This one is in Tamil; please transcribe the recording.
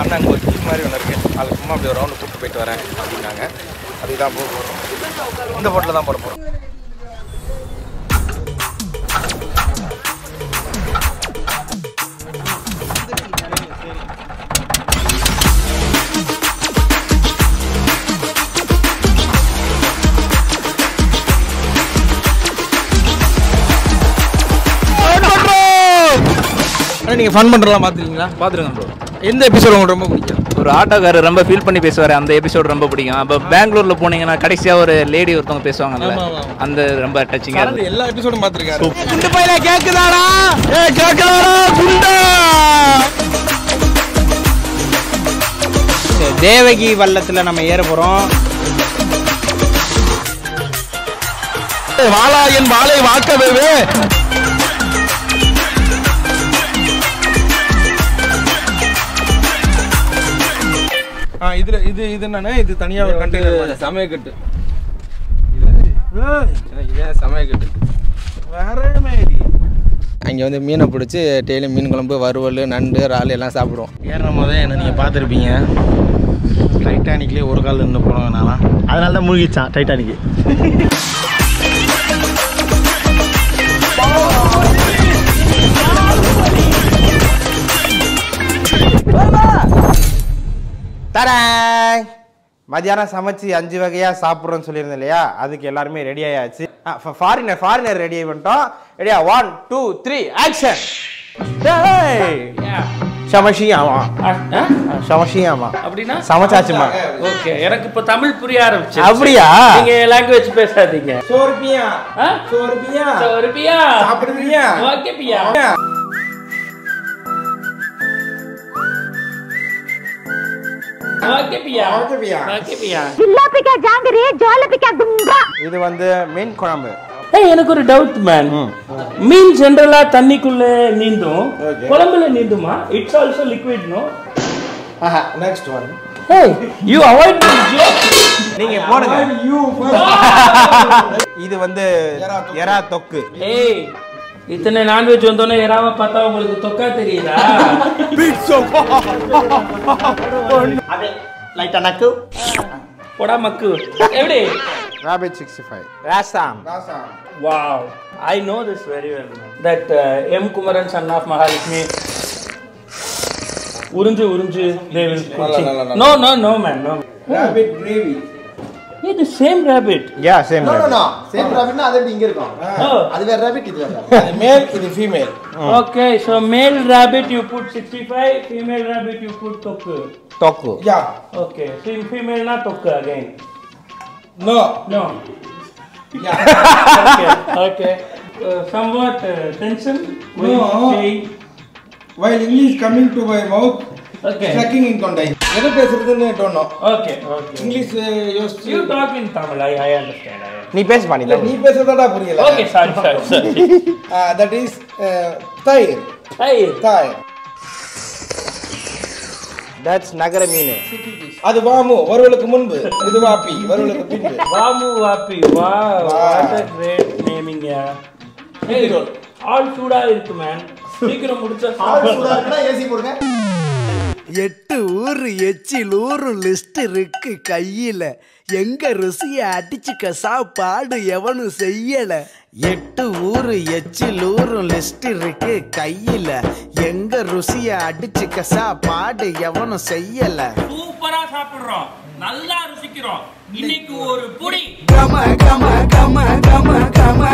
அண்ணன் அங்கே ஒரு ஜிம் மாதிரி ஒன்று இருக்குது அது சும்மா அப்படி ஒரு ரவுண்டு கூப்பிட்டு போயிட்டு வரேன் அப்படின்னாங்க அதுக்கு தான் போக போகிறோம் இந்த போட்டில் தான் போட போகிறோம் நீங்கள் ஃபன் பண்ணுறலாம் பார்த்துருக்கீங்களா பார்த்துருங்க ப்ரோ எந்த எபிசோட் உங்களுக்கு ரொம்ப பிடிக்கும் ஒரு ஆட்டோக்காரர் ரொம்ப ஃபீல் பண்ணி பேசுவார் அந்த எபிசோட் ரொம்ப பிடிக்கும் அப்போ பெங்களூர்ல போனீங்கன்னா கடைசியாக ஒரு லேடி ஒருத்தவங்க பேசுவாங்கல்ல ஆமா, ஆமா. அந்த ரொம்ப டச்சிங்காக கரண்ட் எல்லா எபிசோடும் பார்த்துருக்காரு குண்டு பையில கேக்குதாடா ஏ கேக்குதாடா குண்டா தேவகி வள்ளத்துல நம்ம ஏற போறோம் வாழா என் வாழை வாக்கவே ஆ இதுல இது இது என்னன்னா இது தனியா ஒரு கண்டெய்னர் சமயக்கட்டு இதே சமயக்கட்டு வேற மாதிரி அங்கே வந்து மீனை பிடிச்சி டெய்லி மீன் குழம்பு வறுவல் நண்டு இறால் எல்லாம் சாப்பிடுவோம் ஏறும் போதே என்ன நீங்க பார்த்துருப்பீங்க டைட்டானிக்லேயே ஒரு கால் நின்று போனவனாலாம் அதனால தான் மூழ்கிச்சான் டைட்டானிக் தரேன் மதியானம் சமைச்சு அஞ்சு வகையாக சாப்பிட்றோன்னு சொல்லியிருந்தேன் இல்லையா அதுக்கு எல்லாருமே ரெடி ஆயாச்சு ஃபாரினர் ஃபாரினர் ரெடி பண்ணிட்டோம் ரெடியா ஒன் டூ த்ரீ ஆக்ஷன் சமஷியாமா சமஷியாமா அப்படின்னா சமைச்சாச்சுமா ஓகே எனக்கு இப்ப தமிழ் புரிய ஆரம்பிச்சு அப்படியா? நீங்க லாங்குவேஜ் பேசாதீங்க சோறுப்பியா ஆ? சோறுப்பியா ஒரு பியா சாப்பிடுவியா ஓகே பியா ஓகே பியா ஓகே பியா. ஓகே பியா ஜில்லாபிக்கா ஜாங்கிரி ஜோலபிக்கா கும்பா இது வந்து மீன் குழம்பு ஏய் எனக்கு ஒரு டவுட் மேன் மீன் ஜெனரலா தண்ணிக்குள்ள நீந்தும் குழம்புல நீந்துமா it's also liquid no next one ஏய் யூ அவாய்ட் ஜோக் நீங்க போடுங்க இது வந்து எறா தொக்கு ஏய் இத்தனை நான்வெஜ் வந்தோன்னே எறாம பார்த்தா உங்களுக்கு தொக்கா தெரியுதா லைட்டா நக்கு போடா மக்கு எப்படி rabbit sixty five rasam Wow, I know this very well. Man. That uh, M. Kumaran, son of Mahalakshmi, Urunju, Urunju, they will cook. No, no, no, man, no. Rabbit gravy Yeah, the same rabbit. Yeah same same ராபிட்னா அது எப்படி இங்க இருக்கும் Oh, அது வேற ராபிட் இது வேற மேல் இது female okay. So male rabbit you put 65, female rabbit you put tokku. Thokku yeah Okay, so in female not tokku again. No No. Yeah Okay, okay. Uh, somewhat uh, tension. No. Change. while english coming to my mouth Okay. sucking in தொண்டை எது பேசுறதுன்னு don't know Okay, okay. English யோசிச்சு You talk in Tamil, I, I understand. I understand. நீ பேச பண்ணி இல்ல நீ பேசுறதா புரியல Okay, sorry, sorry, sorry. That is thayir Hey, thayir that's நகர மீன் அது வாமு வருவலுக்கு முன்பு இது வாப்பி வருவலுக்கு பின்பு Vamu Vapi, wow, what a great naming, yeah. Hey, all சூடா இருக்கு மேன் சீக்கிரம் முடிச்சா சாப்பிடலாம். ஏசி போடுங்க எட்டு ஊரு எச்சில் ஊரும் லிஸ்ட் இருக்கு கையில எங்க ருசிய அடிச்சுக்க சாப்பாடு எவனும் செய்யல எட்டு ஊரு எச்சில் ஊரும் லிஸ்ட் இருக்கு கையில எங்க ருசிய அடிச்சுக்க சாப்பாடு எவனும் செய்யல சூப்பரா சாப்பிடுறோம் நல்லா ருசிக்கிறோம் இன்னைக்கு ஒரு புடி கம கம கம கம கம